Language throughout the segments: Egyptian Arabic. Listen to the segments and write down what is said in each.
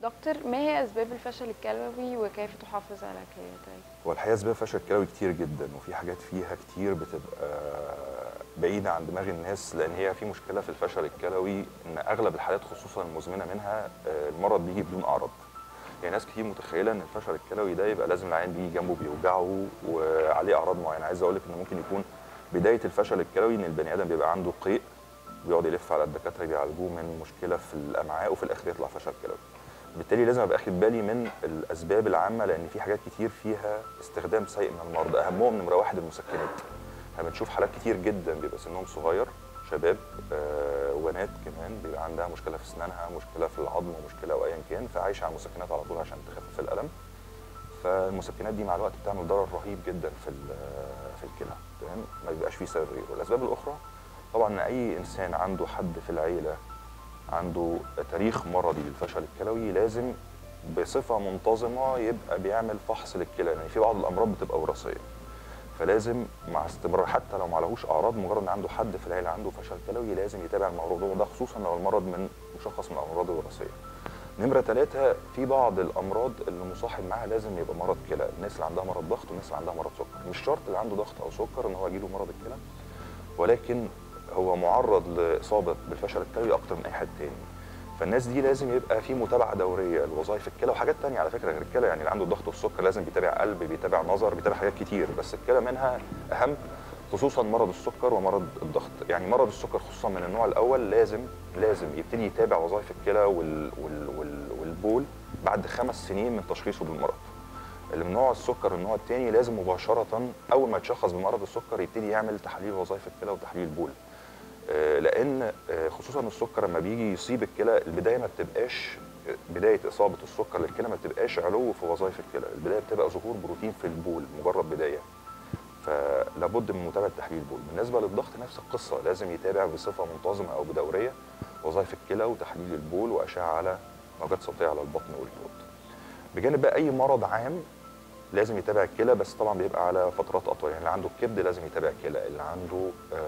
دكتور ما هي اسباب الفشل الكلوي وكيف تحافظ على كليتك هو الحقيقه اسباب فشل الكلوي كتير جدا وفي حاجات فيها كتير بتبقى بعيده عن دماغ الناس لان هي في مشكله في الفشل الكلوي ان اغلب الحالات خصوصا المزمنه منها آه، المرض بيجي بدون اعراض يعني ناس كتير متخيله ان الفشل الكلوي ده يبقى لازم العيان بيجي جنبه بيوجعه وعليه اعراض معينه عايز اقول لك ان ممكن يكون بدايه الفشل الكلوي ان البني ادم بيبقى عنده قيء بيقعد يلف على الدكاتره بيعالجوه من مشكله في الامعاء وفي الاخر يطلع فشل كلوي بالتالي لازم ابقى اخد بالي من الاسباب العامه لان في حاجات كتير فيها استخدام سيء من المرضى اهمهم نمره واحد المسكنات احنا بنشوف حالات كتير جدا بيبقى سنهم صغير شباب آه وبنات كمان بيبقى عندها مشكله في اسنانها مشكله في العظم مشكله او ايا كان فعايشه على المسكنات على طول عشان تخفف الالم فالمسكنات دي مع الوقت بتعمل ضرر رهيب جدا في في الكلى تمام ما بيبقاش فيه سبب غيره الاسباب الاخرى طبعا ان اي انسان عنده حد في العيله عنده تاريخ مرضي للفشل الكلوي لازم بصفه منتظمه يبقى بيعمل فحص للكلى لان يعني في بعض الامراض بتبقى وراثيه فلازم مع استمرار حتى لو ما لهوش اعراض مجرد ان عنده حد في العيله عنده فشل كلوي لازم يتابع الموضوع ده خصوصا لو المرض من مشخص من الامراض الوراثيه. نمره ثلاثه في بعض الامراض اللي مصاحب معاها لازم يبقى مرض كلى، الناس اللي عندها مرض ضغط والناس اللي عندها مرض سكر، مش شرط اللي عنده ضغط او سكر ان هو يجيله مرض الكلى ولكن هو معرض لاصابه بالفشل الكلوي اكتر من اي حد تاني. فالناس دي لازم يبقى في متابعه دوريه لوظائف الكلى وحاجات تانية على فكره غير الكلى يعني اللي عنده الضغط والسكر لازم بيتابع قلب بيتابع نظر بيتابع حاجات كتير بس الكلى منها اهم خصوصا مرض السكر ومرض الضغط يعني مرض السكر خصوصا من النوع الاول لازم لازم يبتدي يتابع وظائف الكلى وال وال وال والبول بعد خمس سنين من تشخيصه بالمرض اللي من نوع السكر النوع الثاني لازم مباشره اول ما يتشخص بمرض السكر يبتدي يعمل تحاليل وظائف الكلى وتحليل البول لان خصوصا السكر لما بيجي يصيب الكلى البدايه ما بتبقاش بدايه اصابه السكر للكلى ما بتبقاش علو في وظائف الكلى البدايه بتبقى ظهور بروتين في البول مجرد بدايه فلابد من متابعه تحليل البول بالنسبه للضغط نفس القصه لازم يتابع بصفه منتظمه او بدوريه وظائف الكلى وتحليل البول واشعه على موجات صوتيه على البطن والحوض بجانب بقى اي مرض عام لازم يتابع الكلى بس طبعا بيبقى على فترات اطول يعني اللي عنده الكبد لازم يتابع الكلى اللي عنده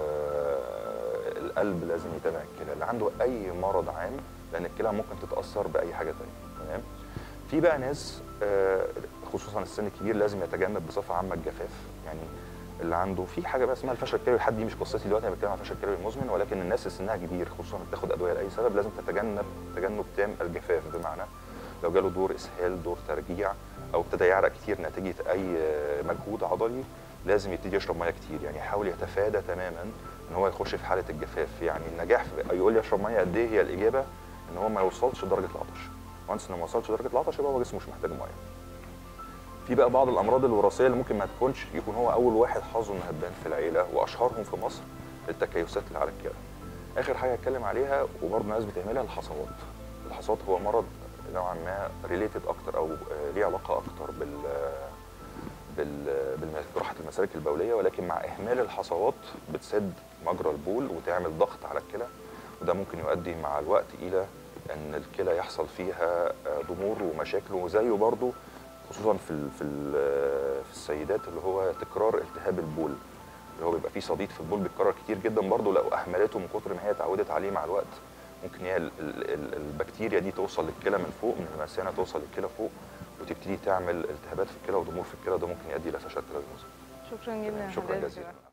آه القلب لازم يتابع الكلى اللي عنده اي مرض عام لان الكلى ممكن تتاثر باي حاجه ثانيه تمام في بقى ناس آه خصوصا السن الكبير لازم يتجنب بصفه عامه الجفاف يعني اللي عنده في حاجه بقى اسمها الفشل الكلوي حد دي مش قصتي دلوقتي انا بتكلم عن الفشل الكلوي المزمن ولكن الناس اللي سنها كبير خصوصا بتاخد ادويه لاي سبب لازم تتجنب تجنب تام الجفاف بمعنى لو جاله دور اسهال دور ترجيع او ابتدى يعرق كتير نتيجه اي مجهود عضلي لازم يبتدي يشرب ميه كتير يعني يحاول يتفادى تماما ان هو يخش في حاله الجفاف يعني النجاح في يقول لي اشرب ميه قد ايه هي الاجابه ان هو ما يوصلش لدرجه العطش وانس انه ما وصلش لدرجه العطش يبقى هو جسمه مش محتاج ميه في بقى بعض الامراض الوراثيه اللي ممكن ما تكونش يكون هو اول واحد حظه انها تبان في العيله واشهرهم في مصر التكيسات اللي على الكلى اخر حاجه اتكلم عليها وبرضه الناس بتعملها الحصوات الحصوات هو مرض نوعا ما ريليتد اكتر او ليه علاقه اكتر بال بال بجراحه المسالك البوليه ولكن مع اهمال الحصوات بتسد مجرى البول وتعمل ضغط على الكلى وده ممكن يؤدي مع الوقت الى ان الكلى يحصل فيها ضمور ومشاكل وزيه برضه خصوصا في في في السيدات اللي هو تكرار التهاب البول اللي هو بيبقى فيه صديد في البول بيتكرر كتير جدا برضه لو اهملته من كتر ما هي اتعودت عليه مع الوقت ممكن هي البكتيريا دي توصل للكلى من فوق من المثانه توصل للكلى فوق وتبتدي تعمل التهابات في الكلى وضمور في الكلى ده ممكن يؤدي الى فشل كلوي مزمن شكرا جدا شكرا جزيلا